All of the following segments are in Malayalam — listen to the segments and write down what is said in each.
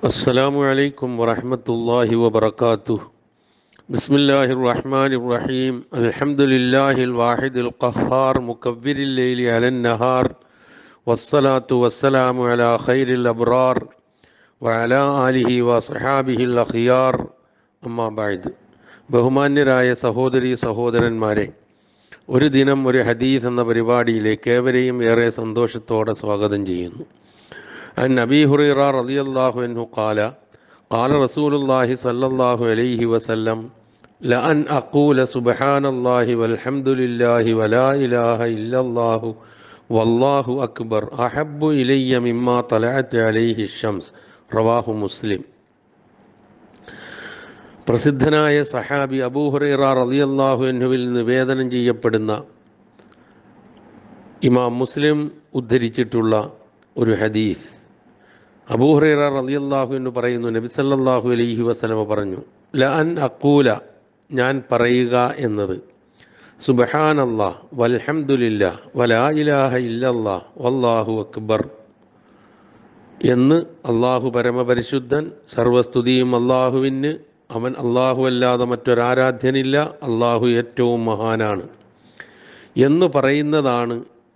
السلام عليكم ورحمة الله وبركاته بسم الله الرحمن الرحيم الحمد لله الواحد القهار مكبر الليل على النهار والصلاة والسلام على خير الأبرار وعلى آله وصحابه الأخيار أما بعد ബഹുമാന്യരായ സഹോദരി സഹോദരന്മാരെ ഒരു ദിനം ഒരു ഹദീസ് എന്ന പരിപാടിയിലേക്ക് ഏവരെയും ഏറെ സന്തോഷത്തോടെ സ്വാഗതം ചെയ്യുന്നു عن أبي هريرة رضي الله عنه قال قال رسول الله صلى الله عليه وسلم لأن أقول سبحان الله والحمد لله ولا إله إلا الله والله أكبر أحب إلي مما طلعت عليه الشمس رواه مسلم പ്രസിദ്ധനായ സഹാബി അബൂഹുറൈറ റളിയല്ലാഹു അൻഹുവിൽ നിവേദനം ചെയ്യപ്പെടുന്ന ഇമാം മുസ്ലിം ഉദ്ധരിച്ചിട്ടുള്ള ഒരു ഹദീസ് അബൂഹുറൈറ റളിയല്ലാഹു എന്ന് പറയുന്നു നബി സല്ലല്ലാഹു അലൈഹി വസല്ലമ പറഞ്ഞു ല അൻ അക്കൂല ഞാൻ പറയുക എന്നത് സുബ്ഹാനല്ലാ വൽഹംദുലില്ലാ വലാ ഇലാഹ ഇല്ലല്ലാ വല്ലാഹു അക്ബർ എന്ന് അള്ളാഹു പരമപരിശുദ്ധൻ സർവസ്തുതിയും അള്ളാഹുവിന് അവൻ അള്ളാഹു അല്ലാതെ മറ്റൊരാരാധ്യനില്ല അള്ളാഹു ഏറ്റവും മഹാനാണ് എന്ന് പറയുന്നതാണ്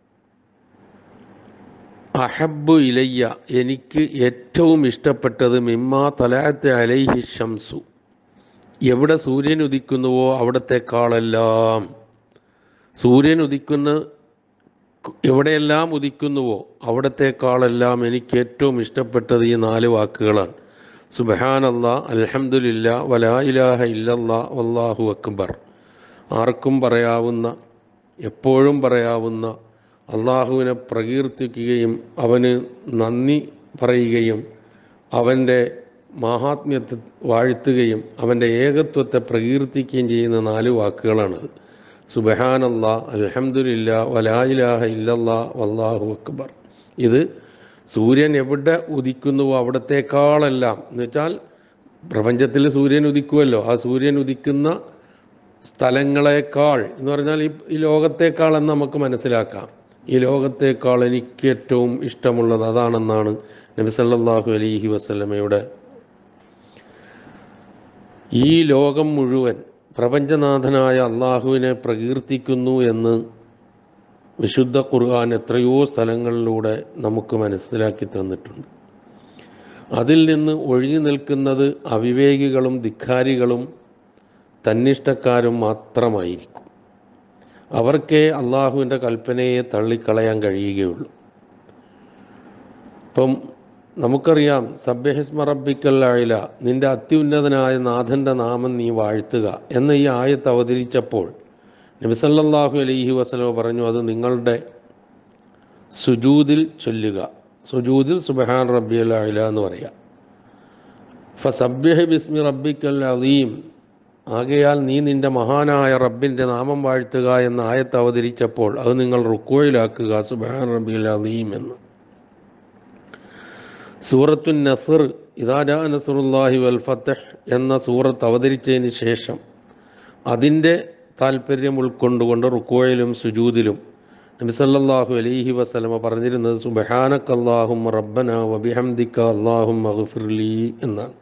അഹബു ഇലയ്യ എനിക്ക് ഏറ്റവും ഇഷ്ടപ്പെട്ടത് മിമ്മാ തലാത്ത് അലൈഹി ഷംസു എവിടെ സൂര്യൻ ഉദിക്കുന്നുവോ അവിടത്തെക്കാളെല്ലാം സൂര്യൻ ഉദിക്കുന്ന എവിടെയെല്ലാം ഉദിക്കുന്നുവോ അവിടത്തെക്കാളെല്ലാം എനിക്ക് ഏറ്റവും ഇഷ്ടപ്പെട്ടത് ഈ നാല് വാക്കുകളാണ് സുബഹാനല്ലാ അൽഹംദുലില്ല വലാ ഇലാഹ ഇല്ലല്ലാ വല്ലാഹു അക്ബർ ആർക്കും പറയാവുന്ന എപ്പോഴും പറയാവുന്ന അള്ളാഹുവിനെ പ്രകീർത്തിക്കുകയും അവന് നന്ദി പറയുകയും അവൻ്റെ മഹാത്മ്യത്തെ വാഴ്ത്തുകയും അവൻ്റെ ഏകത്വത്തെ പ്രകീർത്തിക്കുകയും ചെയ്യുന്ന നാല് വാക്കുകളാണത് സുബഹാനല്ലാ അൽഹംദുലില്ല വലാ ഇലാഹ ഇല്ലല്ലാ വല്ലാഹു അക്ബർ ഇത് സൂര്യൻ എവിടെ ഉദിക്കുന്നുവോ അവിടത്തേക്കാളെല്ലാം എന്ന് വെച്ചാൽ പ്രപഞ്ചത്തിൽ സൂര്യൻ ഉദിക്കുമല്ലോ ആ സൂര്യൻ ഉദിക്കുന്ന സ്ഥലങ്ങളെക്കാൾ എന്ന് പറഞ്ഞാൽ ഈ ഈ ലോകത്തേക്കാൾ എന്ന് നമുക്ക് മനസ്സിലാക്കാം ഈ ലോകത്തേക്കാൾ എനിക്ക് ഏറ്റവും ഇഷ്ടമുള്ളത് അതാണെന്നാണ് നബി സല്ലല്ലാഹു അലൈഹി വസല്ലമയുടെ ഈ ലോകം മുഴുവൻ പ്രപഞ്ചനാഥനായ അള്ളാഹുവിനെ പ്രകീർത്തിക്കുന്നു എന്ന് വിശുദ്ധ ഖുർആൻ എത്രയോ സ്ഥലങ്ങളിലൂടെ നമുക്ക് മനസ്സിലാക്കി തന്നിട്ടുണ്ട് അതിൽ നിന്ന് ഒഴിഞ്ഞു നിൽക്കുന്നത് അവിവേകികളും ധിക്കാരികളും തന്നിഷ്ടക്കാരും മാത്രമായിരിക്കും അവർക്കേ അള്ളാഹുവിൻ്റെ കൽപ്പനയെ തള്ളിക്കളയാൻ കഴിയുകയുള്ളൂ ഇപ്പം നമുക്കറിയാം സബ്യഹിസ്മ റബ്ബിക്കൽ അയില നിന്റെ അത്യുന്നതനായ നാഥൻ്റെ നാമം നീ വാഴ്ത്തുക എന്ന ഈ ആയത്ത് അവതരിച്ചപ്പോൾ നബിസല്ലാഹു അലൈഹി വസലമ പറഞ്ഞു അത് നിങ്ങളുടെ സുജൂദിൽ ചൊല്ലുക സുജൂദിൽ സുബഹാൻ റബ്ബി അല്ല എന്ന് പറയാം ഫസബ്യഹ് ബിസ്മി റബ്ബിക്കൽ അലീം ആകയാൽ നീ നിന്റെ മഹാനായ റബ്ബിൻ്റെ നാമം വാഴ്ത്തുക എന്ന ആയത്ത് അവതരിച്ചപ്പോൾ അത് നിങ്ങൾ റുക്കോയിലാക്കുക സുബഹാൻ റബ്ബി അലീം എന്ന് സൂറത്തു നസർ ഇദാജാ നസറുല്ലാഹി വൽ ഫത്തഹ് എന്ന സൂറത്ത് അവതരിച്ചതിന് ശേഷം അതിൻ്റെ താല്പര്യം ഉൾക്കൊണ്ടുകൊണ്ട് റുക്കോയിലും സുജൂദിലും നബിസല്ലാഹു അലൈഹി വസ്ലമ പറഞ്ഞിരുന്നത് സുബഹാനക്ക് അള്ളാഹും റബ്ബന വബിഹംദിക്ക അള്ളാഹും മഹഫിർലി എന്നാണ്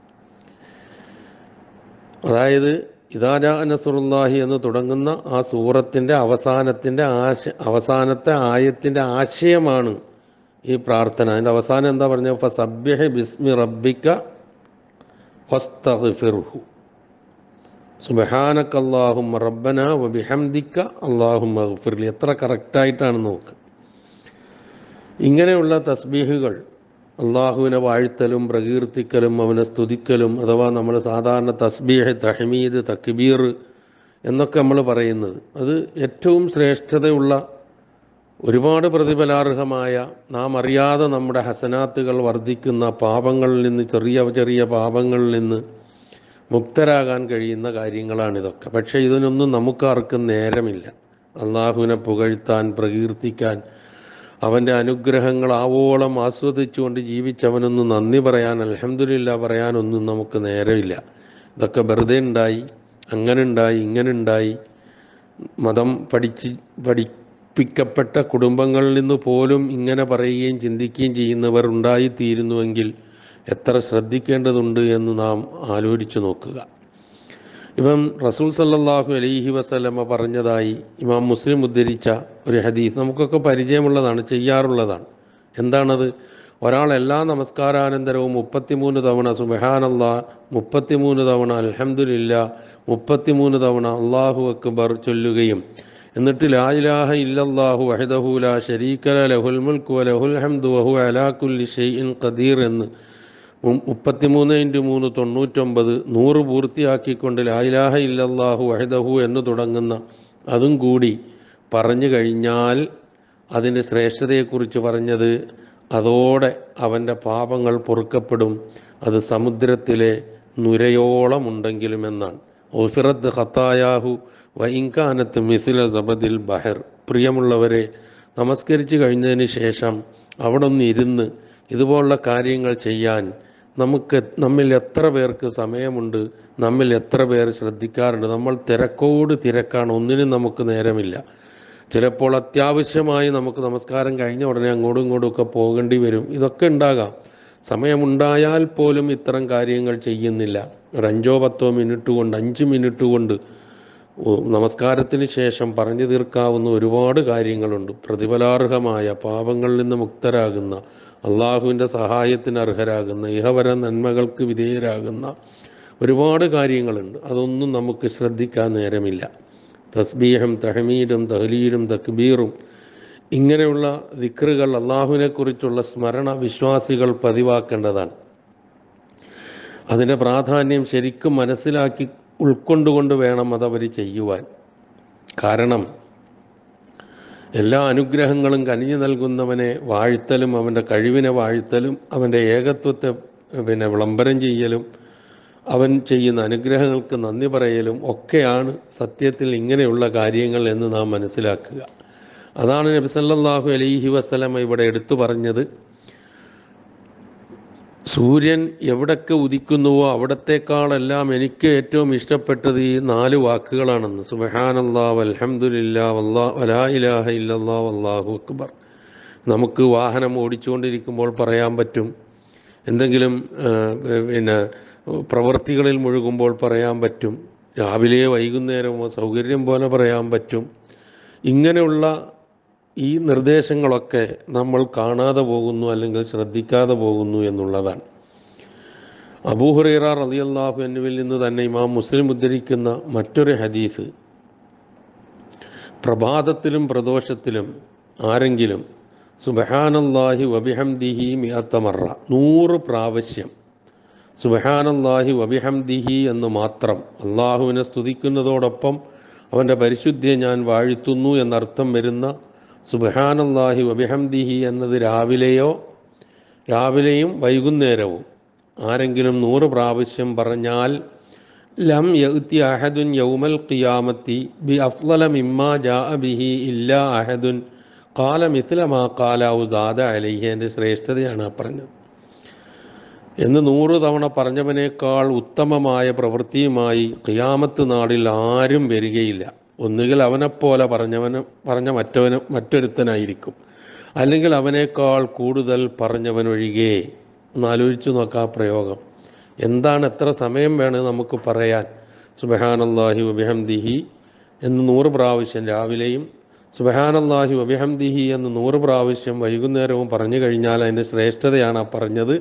അതായത് ഇദാജാ നസറുല്ലാഹി എന്ന് തുടങ്ങുന്ന ആ സൂറത്തിൻ്റെ അവസാനത്തിൻ്റെ ആശ അവസാനത്തെ ആയത്തിൻ്റെ ആശയമാണ് ഈ പ്രാർത്ഥന അതിൻ്റെ അവസാനം എന്താ പറഞ്ഞത് ഫസബ്യഹ് ബിസ്മി റബ്ബിക്ക വസ്തഗ്ഫിർഹു സുബഹാനക്ക് അള്ളാഹും റബ്ബന വബിഹംദിക്ക അള്ളാഹും മഹഫിർലി എത്ര കറക്റ്റായിട്ടാണ് നോക്ക് ഇങ്ങനെയുള്ള തസ്ബീഹുകൾ അള്ളാഹുവിനെ വാഴ്ത്തലും പ്രകീർത്തിക്കലും അവനെ സ്തുതിക്കലും അഥവാ നമ്മൾ സാധാരണ തസ്ബീഹ് തഹമീദ് തക്ബീർ എന്നൊക്കെ നമ്മൾ പറയുന്നത് അത് ഏറ്റവും ശ്രേഷ്ഠതയുള്ള ഒരുപാട് പ്രതിഫലാർഹമായ നാം അറിയാതെ നമ്മുടെ ഹസനാത്തുകൾ വർദ്ധിക്കുന്ന പാപങ്ങളിൽ നിന്ന് ചെറിയ ചെറിയ പാപങ്ങളിൽ നിന്ന് മുക്തരാകാൻ കഴിയുന്ന കാര്യങ്ങളാണിതൊക്കെ പക്ഷേ ഇതിനൊന്നും നമുക്കാർക്കും നേരമില്ല അള്ളാഹുവിനെ പുകഴ്ത്താൻ പ്രകീർത്തിക്കാൻ അവൻ്റെ അനുഗ്രഹങ്ങൾ ആവോളം ആസ്വദിച്ചുകൊണ്ട് ജീവിച്ചവനൊന്നും നന്ദി പറയാൻ അലഹമില്ല പറയാനൊന്നും നമുക്ക് നേരമില്ല ഇതൊക്കെ വെറുതെ ഉണ്ടായി അങ്ങനെ ഉണ്ടായി ഇങ്ങനെ ഉണ്ടായി മതം പഠിച്ച് പഠി പഠിപ്പിക്കപ്പെട്ട കുടുംബങ്ങളിൽ നിന്ന് പോലും ഇങ്ങനെ പറയുകയും ചിന്തിക്കുകയും ചെയ്യുന്നവർ ഉണ്ടായിത്തീരുന്നുവെങ്കിൽ എത്ര ശ്രദ്ധിക്കേണ്ടതുണ്ട് എന്ന് നാം ആലോചിച്ചു നോക്കുക ഇപ്പം റസൂൽ സല്ലല്ലാഹു അലൈഹി വസല്ലമ പറഞ്ഞതായി ഇമാം മുസ്ലിം ഉദ്ധരിച്ച ഒരു ഹദീസ് നമുക്കൊക്കെ പരിചയമുള്ളതാണ് ചെയ്യാറുള്ളതാണ് എന്താണത് ഒരാൾ എല്ലാ നമസ്കാരാനന്തരവും മുപ്പത്തിമൂന്ന് തവണ സുബഹാനല്ലാ മുപ്പത്തിമൂന്ന് തവണ അൽഹംദുലില്ല മുപ്പത്തിമൂന്ന് തവണ അള്ളാഹു അക്ബർ ചൊല്ലുകയും എന്നിട്ട് ലാ ഇലാഹ ഇല്ലല്ലാഹു വഹദഹു ലാ ശരീക ലഹുൽ മുൽക്കു വലഹുൽ ഹംദു വഹു അലാ കുല്ലി ഷൈഇൻ ഖദീർ എന്ന് മു- മുപ്പത്തിമൂന്ന് ഇൻറ്റു മൂന്ന് തൊണ്ണൂറ്റൊമ്പത് നൂറ് പൂർത്തിയാക്കിക്കൊണ്ട് ലാ ഇലാഹ ഇല്ലല്ലാഹു വഹദഹു എന്ന് തുടങ്ങുന്ന അതും കൂടി പറഞ്ഞു കഴിഞ്ഞാൽ അതിൻ്റെ ശ്രേഷ്ഠതയെക്കുറിച്ച് പറഞ്ഞത് അതോടെ അവൻ്റെ പാപങ്ങൾ പൊറുക്കപ്പെടും അത് സമുദ്രത്തിലെ നുരയോളം ഉണ്ടെങ്കിലും എന്നാണ് ഒഫിറത്ത് ഖത്തായാഹു വൈങ്കാനത്ത് മിസില സബദിൽ ബഹർ പ്രിയമുള്ളവരെ നമസ്കരിച്ചു കഴിഞ്ഞതിന് ശേഷം അവിടെ ഒന്ന് ഇരുന്ന് ഇതുപോലുള്ള കാര്യങ്ങൾ ചെയ്യാൻ നമുക്ക് നമ്മിൽ എത്ര പേർക്ക് സമയമുണ്ട് നമ്മിൽ എത്ര പേർ ശ്രദ്ധിക്കാറുണ്ട് നമ്മൾ തിരക്കോട് തിരക്കാണ് ഒന്നിനും നമുക്ക് നേരമില്ല ചിലപ്പോൾ അത്യാവശ്യമായി നമുക്ക് നമസ്കാരം കഴിഞ്ഞ ഉടനെ അങ്ങോട്ടും ഇങ്ങോട്ടും ഒക്കെ പോകേണ്ടി വരും ഇതൊക്കെ ഉണ്ടാകാം സമയമുണ്ടായാൽ പോലും ഇത്തരം കാര്യങ്ങൾ ചെയ്യുന്നില്ല ഒരു അഞ്ചോ പത്തോ മിനിറ്റ് കൊണ്ട് അഞ്ച് മിനിറ്റ് കൊണ്ട് ഓ- നമസ്കാരത്തിന് ശേഷം പറഞ്ഞു തീർക്കാവുന്ന ഒരുപാട് കാര്യങ്ങളുണ്ട് പ്രതിഫലാർഹമായ പാപങ്ങളിൽ നിന്ന് മുക്തരാകുന്ന അള്ളാഹുവിൻ്റെ സഹായത്തിന് അർഹരാകുന്ന ഇഹവര നന്മകൾക്ക് വിധേയരാകുന്ന ഒരുപാട് കാര്യങ്ങളുണ്ട് അതൊന്നും നമുക്ക് ശ്രദ്ധിക്കാൻ നേരമില്ല തസ്ബീഹും തഹമീദും തഹ്ലീലും തക്ബീറും ഇങ്ങനെയുള്ള ദിക്റുകൾ അള്ളാഹുവിനെക്കുറിച്ചുള്ള സ്മരണ വിശ്വാസികൾ പതിവാക്കേണ്ടതാണ് അതിൻ്റെ പ്രാധാന്യം ശരിക്കും മനസ്സിലാക്കി ഉൾക്കൊണ്ടുകൊണ്ട് വേണം അതവർ ചെയ്യുവാൻ കാരണം എല്ലാ അനുഗ്രഹങ്ങളും കനിഞ്ഞു നൽകുന്നവനെ വാഴ്ത്തലും അവൻ്റെ കഴിവിനെ വാഴ്ത്തലും അവൻ്റെ ഏകത്വത്തെ പിന്നെ വിളംബരം ചെയ്യലും അവൻ ചെയ്യുന്ന അനുഗ്രഹങ്ങൾക്ക് നന്ദി പറയലും ഒക്കെയാണ് സത്യത്തിൽ ഇങ്ങനെയുള്ള കാര്യങ്ങൾ എന്ന് നാം മനസ്സിലാക്കുക അതാണ് നബി സല്ലല്ലാഹു അലൈഹി വസല്ലമ ഇവിടെ എടുത്തു പറഞ്ഞത് സൂര്യൻ എവിടൊക്കെ ഉദിക്കുന്നുവോ അവിടത്തേക്കാളെല്ലാം എനിക്ക് ഏറ്റവും ഇഷ്ടപ്പെട്ടത് ഈ നാല് വാക്കുകളാണെന്ന് സുബഹാനല്ലാ വൽഹംദുലില്ലാ വല്ലാ വലാ ഇലാഹ ഇല്ലല്ലാ വല്ലാഹു അക്ബർ നമുക്ക് വാഹനം ഓടിച്ചുകൊണ്ടിരിക്കുമ്പോൾ പറയാൻ പറ്റും എന്തെങ്കിലും ആ, പിന്നെ പ്രവൃത്തികളിൽ മുഴുകുമ്പോൾ പറയാൻ പറ്റും രാവിലെ വൈകുന്നേരമോ സൗകര്യം പോലെ പറയാൻ പറ്റും ഇങ്ങനെയുള്ള ഈ നിർദ്ദേശങ്ങളൊക്കെ നമ്മൾ കാണാതെ പോകുന്നു അല്ലെങ്കിൽ ശ്രദ്ധിക്കാതെ പോകുന്നു എന്നുള്ളതാണ് അബൂഹുറൈറ റളിയല്ലാഹു അൻഹുവിൽ നിന്ന് തന്നെ ഇമാം മുസ്ലിം ഉദ്ധരിക്കുന്ന മറ്റൊരു ഹദീസ് പ്രഭാതത്തിലും പ്രദോഷത്തിലും ആരെങ്കിലും സുബഹാനല്ലാഹി വബിഹംദിഹി മിഅത്തമറ നൂറ് പ്രാവശ്യം സുബഹാനല്ലാഹി വബിഹംദിഹി എന്ന് മാത്രം അള്ളാഹുവിനെ സ്തുതിക്കുന്നതോടൊപ്പം അവൻ്റെ പരിശുദ്ധിയെ ഞാൻ വാഴ്ത്തുന്നു എന്നർത്ഥം വരുന്ന സുബഹാനല്ലാഹി വബിഹംദിഹി എന്നത് രാവിലെയോ രാവിലെയും വൈകുന്നേരവും ആരെങ്കിലും നൂറ് പ്രാവശ്യം പറഞ്ഞാൽ ലം യഅ്തി അഹദുൻ യൗമൽ ഖിയാമത്തി ബി അഫ്ളല മിമ്മാ ജാഅ ബിഹി ഇല്ലാ അഹദുൻ കാല മിസ്ല മാ കാല ഉസാദ അലൈഹി എൻ്റെ ശ്രേഷ്ഠതയാണ് ആ പറഞ്ഞത് എന്ന് നൂറ് തവണ പറഞ്ഞവനേക്കാൾ ഉത്തമമായ പ്രവൃത്തിയുമായി ഖിയാമത്ത് നാളിൽ ആരും വരികയില്ല ഒന്നുകിൽ അവനെപ്പോലെ പറഞ്ഞവന് പറഞ്ഞ മറ്റവന് മറ്റൊരുത്തനായിരിക്കും അല്ലെങ്കിൽ അവനേക്കാൾ കൂടുതൽ പറഞ്ഞവനൊഴികെ ഒന്ന് ആലോചിച്ചു നോക്കാം ആ പ്രയോഗം എന്താണ് എത്ര സമയം വേണം നമുക്ക് പറയാൻ സുബഹാനല്ലാഹി വബിഹംദിഹി എന്ന് നൂറ് പ്രാവശ്യം രാവിലെയും സുബഹാനല്ലാഹി വബിഹംദിഹി എന്ന് നൂറ് പ്രാവശ്യം വൈകുന്നേരവും പറഞ്ഞു കഴിഞ്ഞാൽ അതിൻ്റെ ശ്രേഷ്ഠതയാണ് ആ പറഞ്ഞത്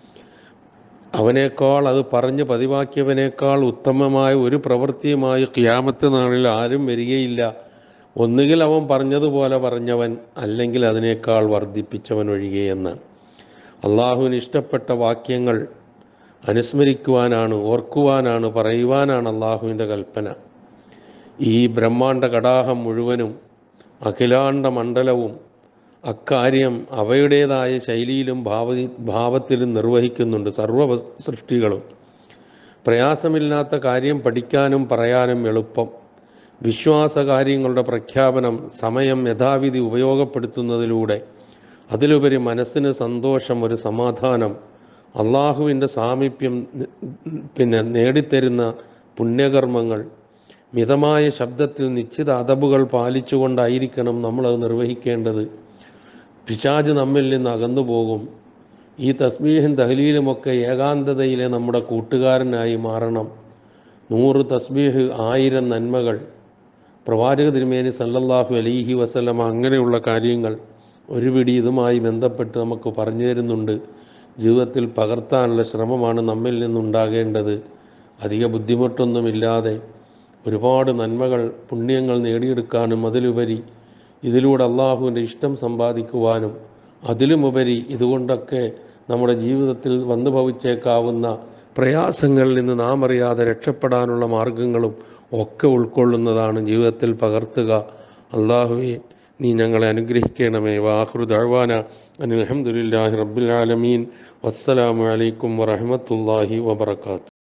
അവനേക്കാൾ അത് പറഞ്ഞ് പതിവാക്കിയവനേക്കാൾ ഉത്തമമായ ഒരു പ്രവൃത്തിയുമായി ഖിയാമത്ത് നാളിൽ ആരും വരികയില്ല ഒന്നുകിൽ അവൻ പറഞ്ഞതുപോലെ പറഞ്ഞവൻ അല്ലെങ്കിൽ അതിനേക്കാൾ വർദ്ധിപ്പിച്ചവൻ ഒഴികെയെന്ന് അള്ളാഹുവിന് ഇഷ്ടപ്പെട്ട വാക്യങ്ങൾ അനുസ്മരിക്കുവാനാണ് ഓർക്കുവാനാണ് പറയുവാനാണ് അള്ളാഹുവിൻ്റെ കൽപ്പന ഈ ബ്രഹ്മാണ്ട കടാഹം മുഴുവനും അഖിലാണ്ട മണ്ഡലവും അക്കാര്യം അവയുടേതായ ശൈലിയിലും ഭാവ ഭാവത്തിലും നിർവഹിക്കുന്നുണ്ട് സർവ വസ്- സൃഷ്ടികളും പ്രയാസമില്ലാത്ത കാര്യം പഠിക്കാനും പറയാനും എളുപ്പം വിശ്വാസ കാര്യങ്ങളുടെ പ്രഖ്യാപനം സമയം യഥാവിധി ഉപയോഗപ്പെടുത്തുന്നതിലൂടെ അതിലുപരി മനസ്സിന് സന്തോഷം ഒരു സമാധാനം അള്ളാഹുവിൻ്റെ സാമീപ്യം നി- പിന്നെ നേടിത്തരുന്ന പുണ്യകർമ്മങ്ങൾ മിതമായ ശബ്ദത്തിൽ നിശ്ചിത അതബുകൾ പാലിച്ചുകൊണ്ടായിരിക്കണം നമ്മളത് നിർവഹിക്കേണ്ടത് പിശാജ് നമ്മിൽ നിന്ന് അകന്നു പോകും ഈ തസ്ബീഹും തഹലീലുമൊക്കെ ഏകാന്തതയിലെ നമ്മുടെ കൂട്ടുകാരനായി മാറണം നൂറ് തസ്ബീഹ് ആയിരം നന്മകൾ പ്രവാചക തിരുമേനി സല്ലല്ലാഹു അലൈഹി വസല്ലമ അങ്ങനെയുള്ള കാര്യങ്ങൾ ഒരു പിടി ഇതുമായി ബന്ധപ്പെട്ട് നമുക്ക് പറഞ്ഞു തരുന്നുണ്ട് ജീവിതത്തിൽ പകർത്താനുള്ള ശ്രമമാണ് നമ്മിൽ നിന്നുണ്ടാകേണ്ടത് അധിക ബുദ്ധിമുട്ടൊന്നുമില്ലാതെ ഒരുപാട് നന്മകൾ പുണ്യങ്ങൾ നേടിയെടുക്കാനും അതിലുപരി ഇതിലൂടെ അള്ളാഹുവിൻ്റെ ഇഷ്ടം സമ്പാദിക്കുവാനും അതിലുമുപരി ഇതുകൊണ്ടൊക്കെ നമ്മുടെ ജീവിതത്തിൽ വന്നു ഭവിച്ചേക്കാവുന്ന പ്രയാസങ്ങളിൽ നിന്ന് നാം അറിയാതെ രക്ഷപ്പെടാനുള്ള മാർഗങ്ങളും ഒക്കെ ഉൾക്കൊള്ളുന്നതാണ് ജീവിതത്തിൽ പകർത്തുക അള്ളാഹുവെ നീ ഞങ്ങളെ അനുഗ്രഹിക്കണമേ വാഹൃ ദഅ്വാന അനിൽ അൽഹംദുലില്ലാഹി റബ്ബിൽ ആലമീൻ വസ്സലാമു അലൈക്കും വറഹ്മത്തുള്ളാഹി വബറകാതുഹു